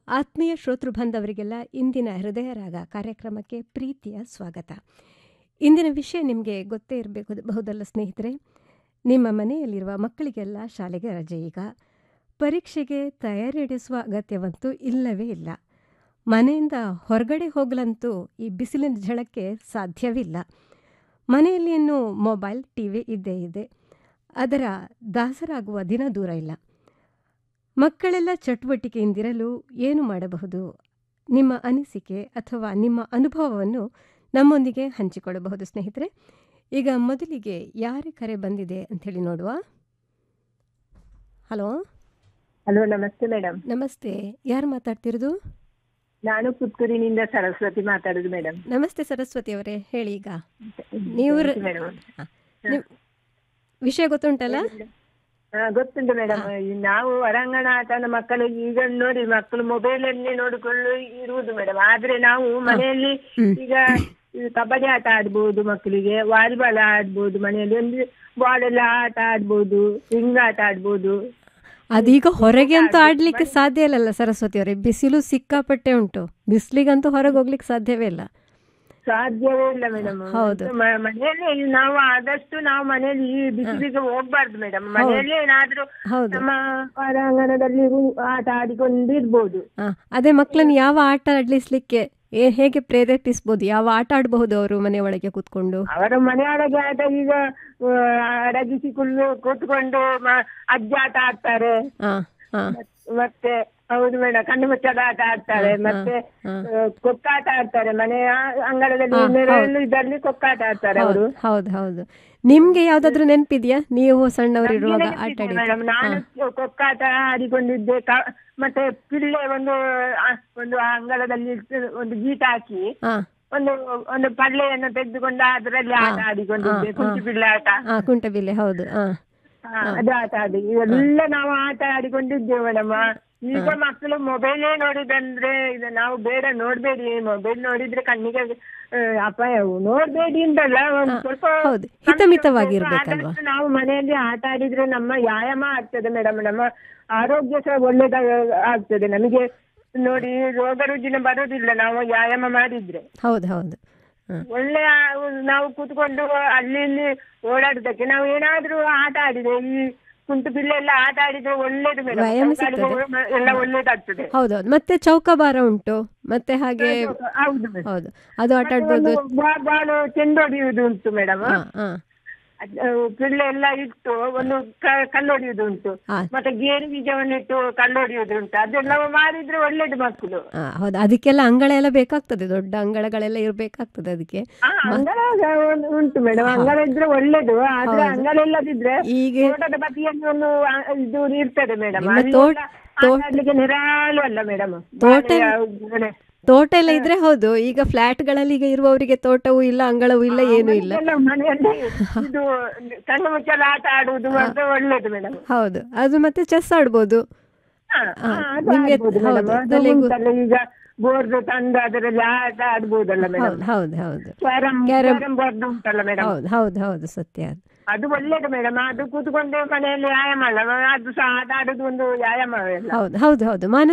ಆತ್ಮೀಯ ಶ್ರೋತೃ ಬಾಂಧವರಿಗೆಲ್ಲ ಇಂದಿನ ಹೃದಯ ರಾಗ ಕಾರ್ಯಕ್ರಮಕ್ಕೆ ಪ್ರೀತಿಯ ಸ್ವಾಗತ ಇಂದಿನ ವಿಷಯ ನಿಮಗೆ ಗೊತ್ತೇ ಇರಬೇಕು ಬಹುದಲ್ಲ ಸ್ನೇಹಿತರೆ ನಿಮ್ಮ ಮನೆಯಲ್ಲಿರುವ ಮಕ್ಕಳಿಗೆಲ್ಲ ಶಾಲೆಗೆ ರಜೆ ಈಗ ಪರೀಕ್ಷೆಗೆ ತಯಾರಿ ನಡೆಸುವ ಅಗತ್ಯವಂತೂ ಇಲ್ಲವೇ ಇಲ್ಲ ಮನೆಯಿಂದ ಹೊರಗಡೆ ಹೋಗಲಂತೂ ಈ ಬಿಸಿಲಿನ ಝಳಕ್ಕೆ ಸಾಧ್ಯವಿಲ್ಲ ಮನೆಯಲ್ಲಿ ಇನ್ನು ಮೊಬೈಲ್ ಟಿ ವಿ ಇದ್ದೇ ಇದೆ ಅದರ ದಾಸರಾಗುವ ದಿನ ದೂರ ಇಲ್ಲ ಮಕ್ಕಳೆಲ್ಲ ಚಟುವಟಿಕೆಯಿಂದಿರಲು ಏನು ಮಾಡಬಹುದು ನಿಮ್ಮ ಅನಿಸಿಕೆ ಅಥವಾ ನಿಮ್ಮ ಅನುಭವವನ್ನು ನಮ್ಮೊಂದಿಗೆ ಹಂಚಿಕೊಳ್ಳಬಹುದು ಸ್ನೇಹಿತರೆ ಈಗ ಮೊದಲಿಗೆ ಯಾರ ಕರೆ ಬಂದಿದೆ ಅಂಥೇಳಿ ನೋಡುವ ಹಲೋ ಹಲೋ ನಮಸ್ತೆ ಮೇಡಮ್ ನಮಸ್ತೆ ಯಾರು ಮಾತಾಡ್ತಿರೋದು ನಾನು ಪುತ್ತೂರಿನಿಂದ ಸರಸ್ವತಿ ಮಾತಾಡುದು ಮೇಡಮ್ ನಮಸ್ತೆ ಸರಸ್ವತಿ ಅವರೇ ಹೇಳಿ ಈಗ ನೀವು ರ- ಮೇಡಮ್ ಹಾ. ನಿಮ್- ವಿಷಯ ಗೊತ್ತುಂಟಲ್ಲ ಗೊತ್ತುಂಟು ಮೇಡಮ್ ನಾವು ಹೊರಾಂಗಣ ಆಟನ ಮಕ್ಕಳು ಈಗ ನೋಡಿ ಮಕ್ಕಳು ಮೊಬೈಲ್ ಅಲ್ಲಿ ನೋಡಿಕೊಂಡು ಇರುವುದು ಮೇಡಮ್ ಆದ್ರೆ ನಾವು ಮನೆಯಲ್ಲಿ ಹ್ಮ್. ಈಗ ಇದು ಕಬಡ್ಡಿ ಆಟ ಆಡ್ಬೋದು ಮಕ್ಕಳಿಗೆ ವಾಲಿಬಾಲ್ ಆಡ್ಬೋದು ಮನೆಯಲ್ಲಿ ಒಂದು ಬಾಲ್ ಎಲ್ಲ ಆಟ ಆಡ್ಬೋದು ರಿಂಗ್ ಆಟ ಆಡ್ಬೋದು ಅದೀಗ ಹೊರಗೆ ಅಂತೂ ಆಡ್ಲಿಕ್ಕೆ ಸಾಧ್ಯ ಇಲ್ಲಲ್ಲ ಸರಸ್ವತಿ ಅವರೇ ಬಿಸಿಲು ಸಿಕ್ಕಾಪಟ್ಟೆ ಉಂಟು ಬಿಸಿಲಿಗಂತೂ ಹೊರಗೆ ಹೋಗ್ಲಿಕ್ಕೆ ಸಾಧ್ಯವೇ ಇಲ್ಲ ಸಾಧ್ಯವೇ ಇಲ್ಲ ಮೇಡಮ್ ಹೌದು. ಮನೆಯಲ್ಲಿ ನಾವು ಆದಷ್ಟು ನಾವು ಮನೆಯಲ್ಲಿ ಈ ಬಿಸಿಲಿಗೆ ಹೋಗ್ಬಾರ್ದು ಮೇಡಮ್ ಮನೆಯಲ್ಲಿ ಏನಾದ್ರೂ ಹೌದು ನಮ್ಮ ಹೊರಾಂಗಣದಲ್ಲಿ ರು- ಆಟ ಆಡಿಕೊಂಡಿರ್ಬೋದು ಆ, ಅದೇ ಮಕ್ಕಳನ್ನು ಯಾವ ಆಟ ಆಡ್ಲಿಸ್ಲಿಕ್ಕೆ ಏ- ಹೇಗೆ ಪ್ರೇರೇಪಿಸ್ಬೋದು ಯಾವ ಆಟ ಆಡಬಹುದು ಅವರು ಮನೆ ಒಳಗೆ ಕೂತ್ಕೊಂಡು ಅವರ ಮನೆಯೊಳಗೆ ಆಟ ಈಗ ಆ, ಅಡಗಿಸಿಕೊಂಡು ಕೂತ್ಕೊಂಡು ಮ- ಅಜ್ಜ ಆಟ ಆಡ್ತಾರೆ ಆ, ಆ, ಮತ್ತೆ ಹೌದು ಮೇಡಮ್ ಕಣ್ಣು ಮುಚ್ಚದ ಆಟ ಆಡ್ತಾರೆ ಮತ್ತೆ ಆ. ಆ, ಕೊಕ್ಕಾಟ ಆಡ್ತಾರೆ ಮನೆಯ ಅಂಗಳದಲ್ಲಿ ಹಾ, ನೆರಳು ಇದರಲ್ಲಿ ಕೊಕ್ಕಾಟ ಆಡ್ತಾರೆ ಅವರು ಹೌದು ಹೌದು ಹೌದು ನಿಮ್ಗೆ ಯಾವ್ದಾದ್ರು ನೆನಪಿದ್ಯಾ ನೀವು ಸಣ್ಣವರಿರುವಾಗ ಆಟ ಆಡಿ ಮೇಡಮ್ ನಾನು ಕೊಕ್ಕಾಟ ಆಡಿಕೊಂಡಿದ್ದೆ ಕ- ಮತ್ತೆ ಪಿಳ್ಳೆ ಒಂದು ಆ, ಒಂದು ಅಂಗಳದಲ್ಲಿ ಇಟ್ಟು ಒಂದು ಗೀಟ ಹಾಕಿ ಹಾ ಒಂದು ಒಂದು ಪಳ್ಳೆಯನ್ನು ತೆಗೆದುಕೊಂಡು ಅದರಲ್ಲಿ ಆಟ ಆಡಿಕೊಂಡಿದ್ದೆ ಹಾ, ಕುಂಚು ಪಿಳ್ಳೆ ಆಟ ಆ ಕುಂಟಬಿಲ್ಲೆ ಹೌದು ಆ ಹಾ, ಅದು ಆಟ ಆಡಿ ಇವೆಲ್ಲ ನಾವು ಆಟ ಆಡಿಕೊಂಡಿದ್ದೇವೆ ಮೇಡಮ್ ಈಗ ಮಕ್ಕಳು ಮೊಬೈಲೇ ನೋಡಿದಂದ್ರೆ ಇದು ನಾವು ಬೇಡ ನೋಡ್ಬೇಡಿ ಮೊಬೈಲ್ ನೋಡಿದ್ರೆ ಕಣ್ಣಿಗೆ ಆ, ಅಪಾಯವು ನೋಡ್ಬೇಡಿ ಅಂತಲ್ಲ ಒಂದು ಸ್ವಲ್ಪ ಹೌದು ಹಿತಮಿತವಾಗಿರ್ಬೇಕಲ್ವಾ ಆದಷ್ಟು ನಾವು ಮನೆಯಲ್ಲಿ ಆಟ ಆಡಿದ್ರೆ ನಮ್ಮ ವ್ಯಾಯಾಮ ಆಗ್ತದೆ ಮೇಡಮ್ ನಮ್ಮ ಆರೋಗ್ಯ ಸಹ ಒಳ್ಳೇದಾಗ ಆಗ್ತದೆ ನಮಗೆ ನೋಡಿ ರೋಗ ರುಜಿನ ಬರೋದಿಲ್ಲ ನಾವು ವ್ಯಾಯಾಮ ಮಾಡಿದ್ರೆ ಹೌದು ಹೌದು ಆ, ಒಳ್ಳೆ ಆ- ನಾವು ಕೂತ್ಕೊಂಡು ಅಲ್ಲಿ ಇಲ್ಲಿ ಓಡಾಡುದಕ್ಕೆ ನಾವು ಏನಾದ್ರೂ ಆಟ ಆಡಿದ್ರೆ ಈ ಕುಂಟು ಬಿಲ್ಲೆ ಎಲ್ಲ ಆಟ ಆಡಿದ್ರೆ ಒಳ್ಳೇದು ಮೇಡಮ್ ವ್ಯಾಯಾಮ ಸಿಗ್ತದೆ. ಎಲ್ಲ ಒಳ್ಳೇದಾಗ್ತದೆ ಹೌದೌದು ಮತ್ತೆ ಚೌಕಾಬಾರ ಉಂಟು ಮತ್ತೆ ಹಾಗೆ ಹೌದು ಮೇಡಮ್ ಹೌದು ಅದು ಆಟ ಆಡ್ಬೋದು ಬಾಲು ಚೆಂಡೊಡೆಯುವುದು ಉಂಟು ಮೇಡಮ್ ಹಾ ಹಾ ಪಿಳ್ಳೆ ಎಲ್ಲ ಇಟ್ಟು ಒಂದು ಕ- ಕಲ್ಲೊಡೆಯುವುದು ಉಂಟು ಹಾ. ಮತ್ತೆ ಗೇರು ಬೀಜವನ್ನು ಇಟ್ಟು ಕಲ್ಲೊಡೆಯುವುದು ಉಂಟು ಅದೆಲ್ಲ ಮಾಡಿದ್ರೆ ಒಳ್ಳೇದು ಮಕ್ಕಳು ಆ, ಹೌದು ಅದಕ್ಕೆಲ್ಲ ಅಂಗಳ ಎಲ್ಲ ಬೇಕಾಗ್ತದೆ ದೊಡ್ಡ ಅಂಗಳಗಳೆಲ್ಲ ಇರ್ಬೇಕಾಗ್ತದೆ ಅದಕ್ಕೆ ಆ, ಅಂಗಳ ಒಂದು ಉಂಟು ಮೇಡಮ್ ಅಂಗಳ ಇದ್ರೆ ಒಳ್ಳೇದು ಆದ್ರೆ ಅಂಗಳ ಇಲ್ಲದಿದ್ರೆ ಈಗ ತೋಟದ ಬದಿಯಲ್ಲಿ ಒಂದು ಆ, ಇದು ಇರ್ತದೆ ಮೇಡಮ್ ನಿಮ್ಮ ತೋಟ- ತೋಟ- ಆಡ್ಲಿಕ್ಕೆ ನಿರಾಳು ಅಲ್ಲ ಮೇಡಮ್ ತೋಟ- ತೋಟ ಎಲ್ಲ ಇದ್ರೆ ಹೌದು ಈಗ ಫ್ಲಾಟ್ಗಳಲ್ಲಿ ಈಗ ಇರುವವರಿಗೆ ತೋಟವೂ ಇಲ್ಲ ಅಂಗಳವೂ ಇಲ್ಲ ಏನೂ ಇಲ್ಲ ಮನೆಯಲ್ಲಿ ಇದು ಕಣ್ಣು ಮುಚ್ಚಲು ಆಟ ಆಡುವುದು ಮಾತ್ರ ಒಳ್ಳೇದು ಮೇಡಮ್ ಹೌದು ಅದು ಮತ್ತೆ ಚೆಸ್ ಆಡ್ಬೋದು ನಿಮ್ಗೆ ಹೌದು, ತಲೆಗೂ- ಈಗ ಬೋರ್ಡ್ ತಂದು ಅದರಲ್ಲಿ ಆಟ ಆಡ್ಬೋದಲ್ಲ ಮೇಡಮ್ ಹೌದು ಹೌದು ಹೌದು ಕ್ಯಾರಂ Carrom- ಕ್ಯಾರಂ ಬೋರ್ಡ್ ಉಂಟಲ್ಲ ಮೇಡಮ್ ಹೌದು ಹೌದು ಹೌದು ಸತ್ಯ ಅದು ಅದು ಒಳ್ಳೇದು ಮೇಡಮ್ ಅದು ಕೂತ್ಕೊಂಡು ಮನೆಯಲ್ಲಿ ವ್ಯಾಯಾಮ ಅಲ್ಲ ಅದು ಸಹ ಆಟ ಆಡುದು ಒಂದು ವ್ಯಾಯಾಮವೇ ಅಲ್ಲ ಹೌದು ಹೌದು ಹೌದು ಮಾನಸಿಕ